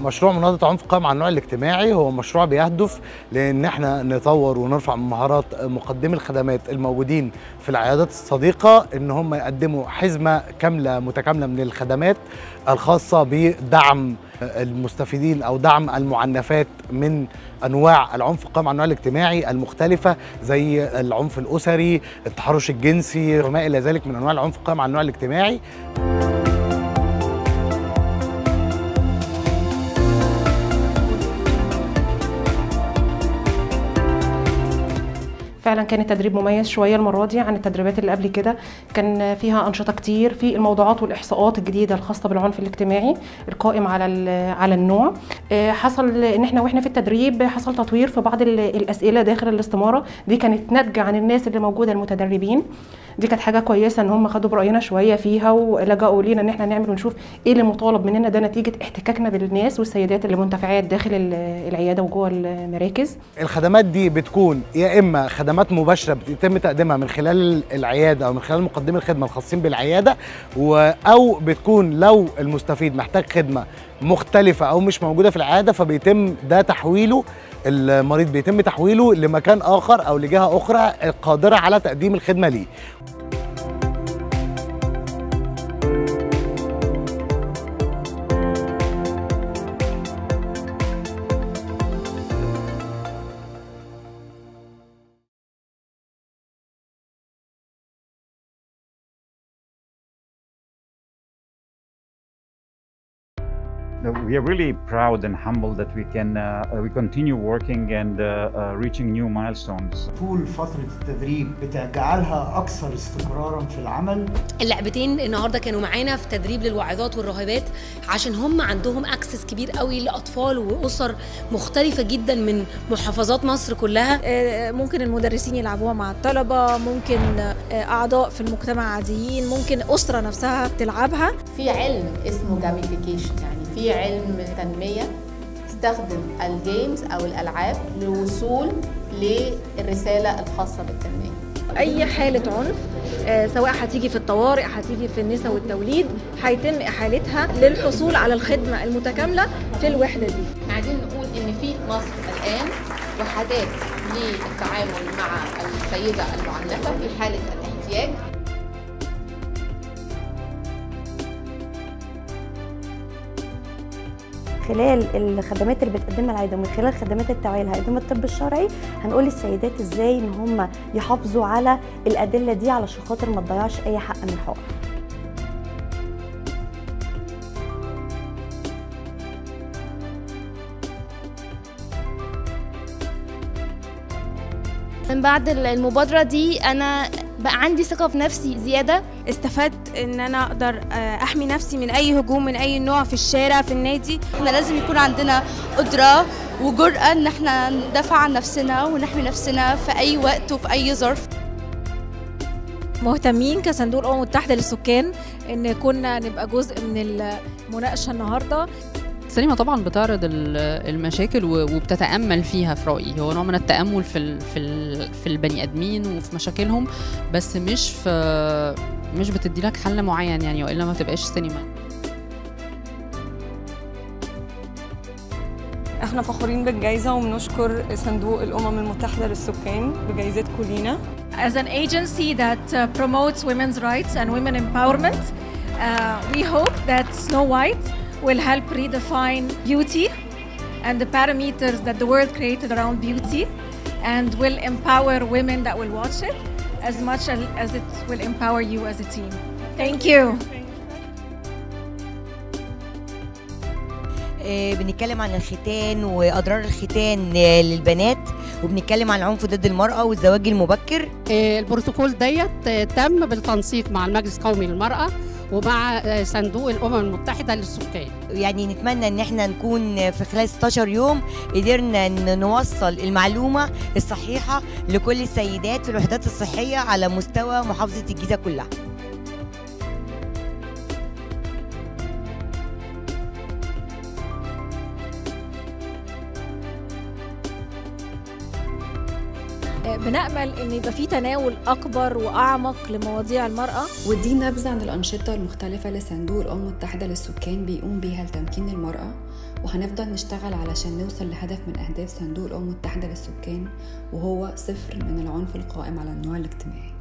مشروع مناهضة عنف قائم على النوع الاجتماعي هو مشروع بيهدف لان احنا نطور ونرفع من مهارات مقدمي الخدمات الموجودين في العيادات الصديقة ان هم يقدموا حزمة كاملة متكاملة من الخدمات الخاصة بدعم المستفيدين او دعم المعنفات من انواع العنف القائم على النوع الاجتماعي المختلفه زي العنف الاسري، التحرش الجنسي وما الى ذلك من انواع العنف القائم على النوع الاجتماعي. فعلا كان التدريب مميز شويه المره دي عن التدريبات اللي قبل كده كان فيها انشطه كتير في الموضوعات والاحصاءات الجديده الخاصه بالعنف الاجتماعي القائم على على النوع حصل ان احنا واحنا في التدريب حصل تطوير في بعض الاسئله داخل الاستماره دي كانت ناتجه عن الناس اللي موجوده المتدربين دي كانت حاجه كويسه ان هم خدوا براينا شويه فيها ولجأوا لينا ان احنا نعمل ونشوف ايه اللي مطالب مننا ده نتيجه احتكاكنا بالناس والسيدات اللي منتفعات داخل العياده وجوه المراكز الخدمات دي بتكون يا اما خدمات مباشره بيتم تقديمها من خلال العياده او من خلال مقدمي الخدمه الخاصين بالعياده او بتكون لو المستفيد محتاج خدمه مختلفه او مش موجوده في العياده فبيتم ده تحويله المريض بيتم تحويله لمكان اخر او لجهه اخرى قادره على تقديم الخدمه ليه we are really proud and humble that we can uh, we continue working and uh, uh, reaching new milestones. طول فترة التدريب بتجعلها أكثر استقرارا في العمل. اللاعبتين النهارده كانوا معانا في تدريب للواعظات والراهبات عشان هم عندهم اكسس كبير قوي لاطفال واسر مختلفة جدا من محافظات مصر كلها. ممكن المدرسين يلعبوها مع الطلبة، ممكن أعضاء في المجتمع عاديين، ممكن أسرة نفسها تلعبها. في علم اسمه جاميفيكيشن يعني في علم تنمية استخدم الجيمز أو الألعاب للوصول للرسالة الخاصة بالتنمية أي حالة عنف سواء هتيجي في الطوارئ هتيجي في النساء والتوليد هيتم إحالتها للحصول على الخدمة المتكاملة في الوحدة دي عايزين نقول إن في مصر الآن وحدات للتعامل مع السيدة المعنفة في حالة الاحتياج خلال الخدمات اللي بتقدمها العياده ومن خلال خدمات التوعيه اللي هيقدمها الطب الشرعي هنقول للسيدات ازاي ان هم يحافظوا على الادله دي علشان خاطر ما تضيعش اي حق من حقوقها من بعد المبادرة دي أنا بقى عندي ثقة في نفسي زيادة استفدت ان انا اقدر احمي نفسي من اي هجوم من اي نوع في الشارع في النادي احنا لازم يكون عندنا قدرة وجرأة ان احنا ندافع عن نفسنا ونحمي نفسنا في اي وقت وفي اي ظرف مهتمين كصندوق الامم المتحده للسكان ان كنا نبقى جزء من المناقشه النهارده السينما طبعا بتعرض المشاكل وبتتامل فيها في رايي هو نوع من التامل في في في البني ادمين وفي مشاكلهم بس مش في مش بتدي لك حل معين يعني والا ما تبقاش سينما احنا فخورين بالجائزة وبنشكر صندوق الأمم المتحدة للسكان بجائزتكم لينا. As an agency that uh, promotes women's rights and women empowerment, uh, we hope that Snow White will help redefine beauty and the parameters that the world created around beauty and will empower women that will watch it as much as it will empower you as a team. Thank you. بنتكلم عن الختان واضرار الختان للبنات وبنتكلم عن العنف ضد المراه والزواج المبكر البروتوكول ديت تم بالتنسيق مع المجلس القومي للمراه ومع صندوق الامم المتحده للسكان يعني نتمنى ان احنا نكون في خلال 16 يوم قدرنا نوصل المعلومه الصحيحه لكل السيدات في الوحدات الصحيه على مستوى محافظه الجيزه كلها بنأمل إن يبقى في تناول أكبر وأعمق لمواضيع المرأة ودي نبذة عن الأنشطة المختلفة لصندوق الأمم المتحدة للسكان بيقوم بيها لتمكين المرأة وهنفضل نشتغل علشان نوصل لهدف من أهداف صندوق الأمم المتحدة للسكان وهو صفر من العنف القائم على النوع الاجتماعي